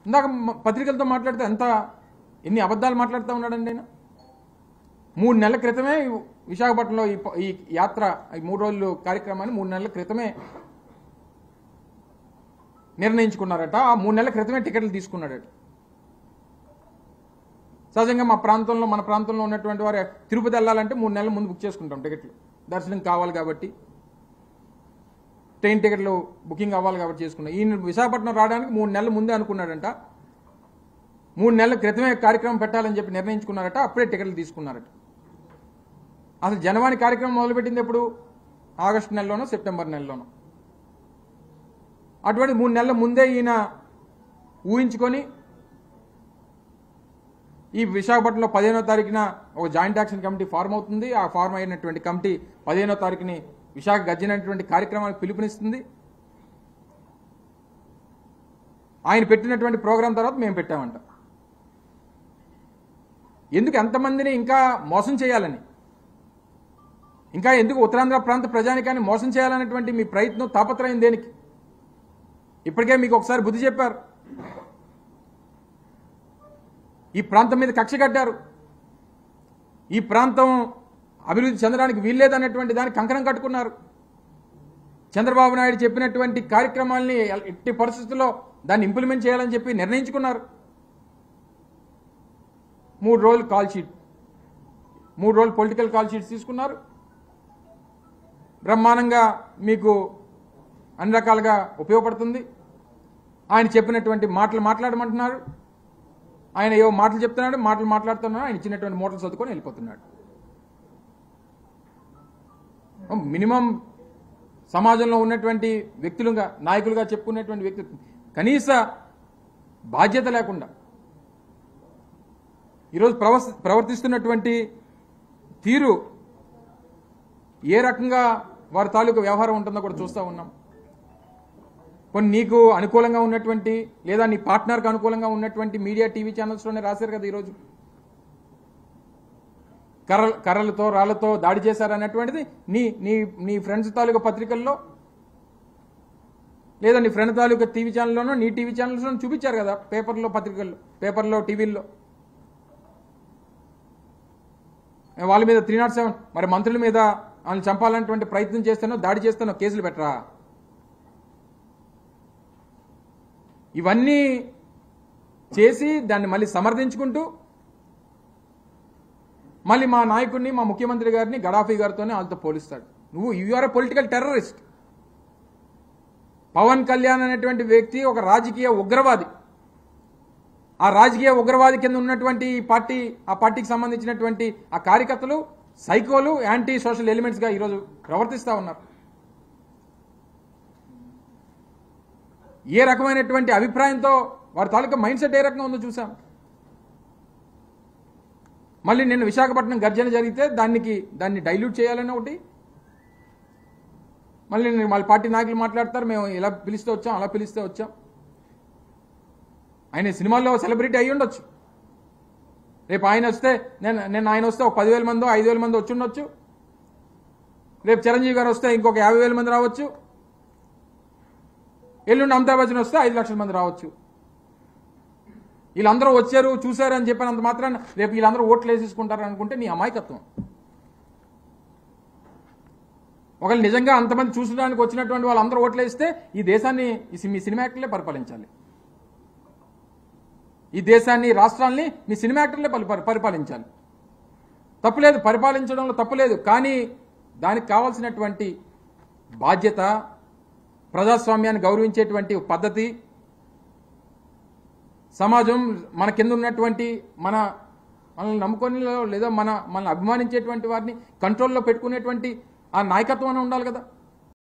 ఇందాక మ- పత్రికలతో మాట్లాడితే ఎంత ఎన్ని అబద్ధాలు మాట్లాడుతూ ఉన్నాడండి ఆయన మూడు నెలల క్రితమే విశాఖపట్నంలో ఈ ప- ఈ యాత్ర ఈ మూడు రోజులు కార్యక్రమాన్ని మూడు నెలల క్రితమే నిర్ణయించుకున్నారట ఆ మూడు నెలల క్రితమే టికెట్లు తీసుకున్నాడట సహజంగా మా ప్రాంతంలో మన ప్రాంతంలో ఉన్నటువంటి వారు తిరుపతి వెళ్ళాలంటే మూడు నెలల ముందు బుక్ చేసుకుంటాం టికెట్లు దర్శనం కావాలి కాబట్టి ట్రైన్ టికెట్లు బుకింగ్ అవ్వాలి కాబట్టి చేసుకున్నాం ఈయన విశాఖపట్నం రావడానికి మూడు నెలల ముందే అనుకున్నాడంట మూడు నెలల క్రితమే కార్యక్రమం పెట్టాలని చెప్పి నిర్ణయించుకున్నారట అప్పుడే టికెట్లు తీసుకున్నారట అసలు జనవాణి కార్యక్రమం మొదలుపెట్టింది ఎప్పుడు ఆగస్టు నెలలోనో సెప్టెంబర్ నెలలోనో అటువంటి మూడు నెలల ముందే ఈయన ఊహించుకొని ఈ విశాఖపట్నంలో పదిహేనో తారీఖున ఒక జాయింట్ యాక్షన్ కమిటీ ఫార్మ్ అవుతుంది ఆ ఫార్మ్ అయినటువంటి కమిటీ పదిహేనో తారీఖుని విశాఖ గర్జనటువంటి కార్యక్రమానికి పిలుపునిస్తుంది ఆయన పెట్టినటువంటి ప్రోగ్రాం తర్వాత మేము పెట్టామంట ఎందుకు ఎంతమందిని ఇంకా మోసం చేయాలని ఇంకా ఎందుకు ఉత్తరాంధ్ర ప్రాంత ప్రజానికాన్ని మోసం చేయాలనేటువంటి మీ ప్రయత్నం తాపత్రయం దేనికి ఇప్పటికే మీకు ఒకసారి బుద్ధి చెప్పారు ఈ ప్రాంతం మీద కక్ష కట్టారు ఈ ప్రాంతం అభివృద్ధి చెందడానికి వీల్లేదనేటువంటి దానికి కంకణం కట్టుకున్నారు చంద్రబాబు నాయుడు చెప్పినటువంటి కార్యక్రమాల్ని ఎట్టి పరిస్థితుల్లో దాన్ని ఇంప్లిమెంట్ చేయాలని చెప్పి నిర్ణయించుకున్నారు మూడు రోజులు కాల్ షీట్ మూడు రోజులు పొలిటికల్ కాల్ షీట్స్ తీసుకున్నారు బ్రహ్మాండంగా మీకు అన్ని రకాలుగా ఉపయోగపడుతుంది ఆయన చెప్పినటువంటి మాటలు మాట్లాడమంటున్నారు ఆయన ఏవో మాటలు చెప్తున్నాడు మాటలు మాట్లాడుతున్నాడు ఆయన ఇచ్చినటువంటి మూటలు చదువుకొని వెళ్ళిపోతున్నాడు మినిమం సమాజంలో ఉన్నటువంటి వ్యక్తులుగా నాయకులుగా చెప్పుకునేటువంటి వ్యక్తులు కనీస బాధ్యత లేకుండా ఈరోజు ప్రవర్త ప్రవర్తిస్తున్నటువంటి తీరు ఏ రకంగా వారి తాలూకు వ్యవహారం ఉంటుందో కూడా చూస్తూ ఉన్నాం కొన్ని నీకు అనుకూలంగా ఉన్నటువంటి లేదా నీ పార్ట్నర్కి అనుకూలంగా ఉన్నటువంటి మీడియా టీవీ ఛానల్స్లోనే రాశారు కదా ఈరోజు కర్ర కర్రలతో రాళ్లతో దాడి చేశారనేటువంటిది నీ నీ నీ ఫ్రెండ్స్ తాలూకా పత్రికల్లో లేదా నీ ఫ్రెండ్ తాలూకా టీవీ ఛానల్లోనో నీ టీవీ ఛానల్స్లోనూ చూపించారు కదా పేపర్లో పత్రికల్లో పేపర్లో టీవీల్లో వాళ్ళ మీద త్రీ నాట్ సెవెన్ మరి మంత్రుల మీద వాళ్ళని చంపాలనేటువంటి ప్రయత్నం చేస్తానో దాడి చేస్తానో కేసులు పెట్టరా ఇవన్నీ చేసి దాన్ని మళ్ళీ సమర్థించుకుంటూ మళ్ళీ మా నాయకుడిని మా ముఖ్యమంత్రి గారిని గడాఫీ గారితోనే వాళ్ళతో పోలిస్తాడు నువ్వు you are a political terrorist Pawan Kalyan అనేటువంటి వ్యక్తి ఒక రాజకీయ ఉగ్రవాది ఆ రాజకీయ ఉగ్రవాది కింద ఉన్నటువంటి ఈ పార్టీ ఆ పార్టీకి సంబంధించినటువంటి ఆ కార్యకర్తలు సైకోలు యాంటీ సోషల్ ఎలిమెంట్స్గా ఈరోజు ప్రవర్తిస్తూ ఉన్నారు ఏ రకమైనటువంటి అభిప్రాయంతో వారి తాలూకా మైండ్ సెట్ ఏ రకంగా ఉందో చూసాం మళ్ళీ నిన్న విశాఖపట్నం గర్జన జరిగితే దానికి దాన్ని డైల్యూట్ చేయాలని ఒకటి మళ్ళీ నేను వాళ్ళ పార్టీ నాయకులు మాట్లాడతారు మేము ఇలా పిలిస్తే వచ్చాం అలా పిలిస్తే వచ్చాం ఆయన సినిమాల్లో సెలబ్రిటీ అయ్యి ఉండొచ్చు రేపు ఆయన వస్తే నేను నేను ఆయన వస్తే ఒక పదివేల మందో ఐదు వేల మంది వచ్చి ఉండొచ్చు రేపు చిరంజీవి గారు వస్తే ఇంకొక యాభై వేల మంది రావచ్చు ఎల్లుండి అమితాబ్ బచ్చన్ వస్తే ఐదు లక్షల మంది రావచ్చు వీళ్ళందరూ వచ్చారు చూశారు అని చెప్పినంత మాత్రాన రేపు వీళ్ళందరూ ఓట్లు వేసేసుకుంటారు అనుకుంటే నీ అమాయకత్వం ఒకళ్ళు నిజంగా అంతమంది చూసడానికి వచ్చినటువంటి వాళ్ళందరూ ఓట్లు వేస్తే ఈ దేశాన్ని ఈ సి- మీ సినిమా యాక్టర్లే పరిపాలించాలి ఈ దేశాన్ని రాష్ట్రాల్ని మీ సినిమా యాక్టర్లే పరి- పరి- పరిపాలించాలి తప్పులేదు పరిపాలించడంలో తప్పులేదు కానీ దానికి కావాల్సినటువంటి బాధ్యత ప్రజాస్వామ్యాన్ని గౌరవించేటువంటి పద్ధతి సమాజం మన కింద ఉన్నటువంటి మన మనల్ని నమ్ముకొని లేదా మన మనల్ని అభిమానించేటువంటి వారిని కంట్రోల్లో పెట్టుకునేటువంటి ఆ నాయకత్వం అని ఉండాలి కదా